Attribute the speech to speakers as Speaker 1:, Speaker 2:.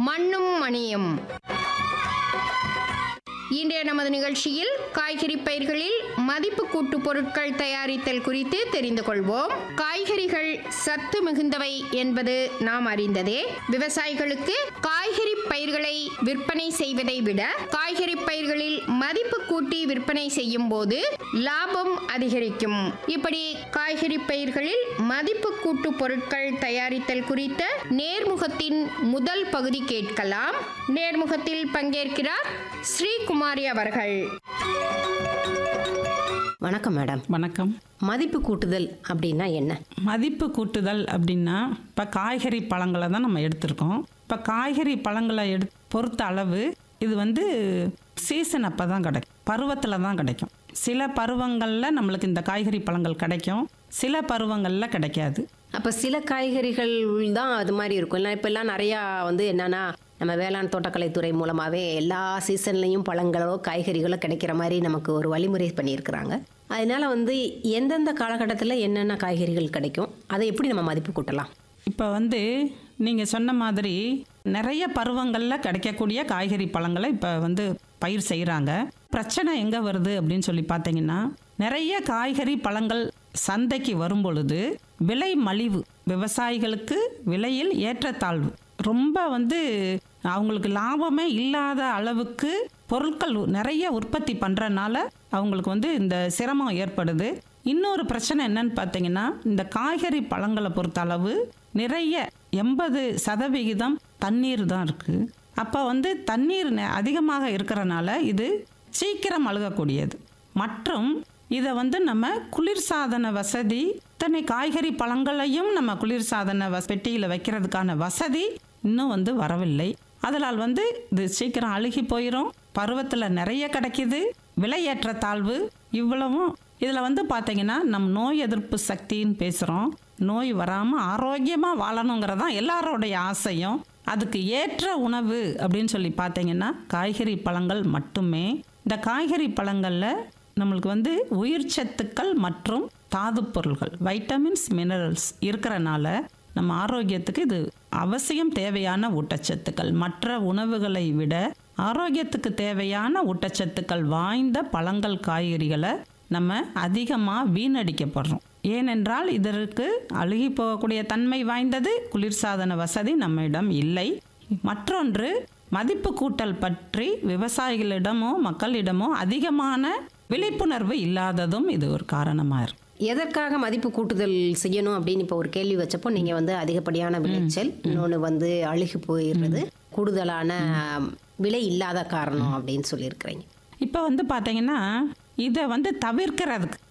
Speaker 1: மண்ணும் மணியும் இன்றைய நமது நிகழ்ச்சியில் காய்கறி பயிர்களில் மதிப்பு கூட்டு பொருட்கள் தயாரித்தல் குறித்து தெரிந்து கொள்வோம் காய்கறிகள் சத்து மிகுந்தவை என்பது நாம் அறிந்ததே விவசாயிகளுக்கு காய்கறி பயிர்களை விற்பனை செய்வதை விட காய்கறி பயிர்களில் மதிப்பு கூட்டி விற்பனை செய்யும் போது லாபம் அதிகரிக்கும் இப்படி காய்கறி பயிர்களில் மதிப்பு கூட்டு பொருட்கள் தயாரித்தல் குறித்த நேர்முகத்தின் முதல் பகுதி கேட்கலாம் நேர்முகத்தில் பங்கேற்கிறார் ஸ்ரீகுமாரி அவர்கள்
Speaker 2: வணக்கம் மேடம்
Speaker 3: வணக்கம்
Speaker 2: மதிப்பு கூட்டுதல் அப்படின்னா என்ன
Speaker 3: மதிப்பு கூட்டுதல் அப்படின்னா இப்போ காய்கறி பழங்களை தான் நம்ம எடுத்திருக்கோம் இப்போ காய்கறி பழங்களை எடு பொறுத்த அளவு இது வந்து சீசன் அப்போ தான் கிடைக்கும் பருவத்தில் தான் கிடைக்கும் சில பருவங்களில் நம்மளுக்கு இந்த காய்கறி பழங்கள் கிடைக்கும் சில பருவங்களில் கிடைக்காது
Speaker 2: அப்போ சில காய்கறிகள் தான் அது மாதிரி இருக்கும் இல்லை இப்போல்லாம் நிறையா வந்து என்னன்னா நம்ம வேளாண் தோட்டக்கலைத்துறை மூலமாகவே எல்லா சீசன்லேயும் பழங்களோ காய்கறிகளோ கிடைக்கிற மாதிரி நமக்கு ஒரு வழிமுறை பண்ணியிருக்கிறாங்க அதனால வந்து எந்தெந்த காலகட்டத்தில் என்னென்ன காய்கறிகள் கிடைக்கும் அதை எப்படி நம்ம மதிப்பு கூட்டலாம்
Speaker 3: இப்போ வந்து நீங்கள் சொன்ன மாதிரி நிறைய பருவங்களில் கிடைக்கக்கூடிய காய்கறி பழங்களை இப்போ வந்து பயிர் செய்கிறாங்க பிரச்சனை எங்கே வருது அப்படின்னு சொல்லி பார்த்தீங்கன்னா நிறைய காய்கறி பழங்கள் சந்தைக்கு வரும் பொழுது விலை மலிவு விவசாயிகளுக்கு விலையில் ஏற்றத்தாழ்வு ரொம்ப வந்து அவங்களுக்கு லாபமே இல்லாத அளவுக்கு பொருட்கள் நிறைய உற்பத்தி பண்ணுறனால அவங்களுக்கு வந்து இந்த சிரமம் ஏற்படுது இன்னொரு பிரச்சனை என்னன்னு பார்த்தீங்கன்னா இந்த காய்கறி பழங்களை பொறுத்த அளவு நிறைய எண்பது சதவிகிதம் தண்ணீர் தான் இருக்குது அப்போ வந்து தண்ணீர் நெ- அதிகமாக இருக்கிறனால இது சீக்கிரம் அழுகக்கூடியது மற்றும் இதை வந்து நம்ம குளிர்சாதன வசதி இத்தனை காய்கறி பழங்களையும் நம்ம குளிர்சாதன வச பெட்டியில் வைக்கிறதுக்கான வசதி இன்னும் வந்து வரவில்லை அதனால் வந்து இது சீக்கிரம் அழுகி போயிடும் பருவத்தில் நிறைய கிடைக்குது விலையேற்ற தாழ்வு இவ்வளவும் இதில் வந்து பார்த்தீங்கன்னா நம் நோய் எதிர்ப்பு சக்தின்னு பேசுகிறோம் நோய் வராமல் ஆரோக்கியமாக வாழணுங்கிறதான் எல்லாரோடைய ஆசையும் அதுக்கு ஏற்ற உணவு அப்படின்னு சொல்லி பார்த்தீங்கன்னா காய்கறி பழங்கள் மட்டுமே இந்த காய்கறி பழங்களில் நம்மளுக்கு வந்து உயிர் சத்துக்கள் மற்றும் தாதுப் பொருள்கள் வைட்டமின்ஸ் மினரல்ஸ் இருக்கிறனால நம்ம ஆரோக்கியத்துக்கு இது அவசியம் தேவையான ஊட்டச்சத்துக்கள் மற்ற உணவுகளை விட ஆரோக்கியத்துக்கு தேவையான ஊட்டச்சத்துக்கள் வாய்ந்த பழங்கள் காய்கறிகளை நம்ம அதிகமாக வீணடிக்கப்படுறோம் ஏனென்றால் இதற்கு அழுகி போகக்கூடிய தன்மை வாய்ந்தது குளிர்சாதன வசதி நம்மிடம் இல்லை மற்றொன்று மதிப்பு கூட்டல் பற்றி விவசாயிகளிடமோ மக்களிடமோ அதிகமான விழிப்புணர்வு இல்லாததும் இது ஒரு காரணமாக இருக்கு
Speaker 2: எதற்காக மதிப்பு கூட்டுதல் செய்யணும் அப்படின்னு இப்போ ஒரு கேள்வி வச்சப்போ நீங்கள் வந்து அதிகப்படியான விளைச்சல் இன்னொன்று வந்து அழுகி போயிடுறது கூடுதலான விலை இல்லாத காரணம் அப்படின்னு சொல்லியிருக்கிறீங்க
Speaker 3: இப்போ வந்து பார்த்தீங்கன்னா இதை வந்து தவிர்க்கிறதுக்கு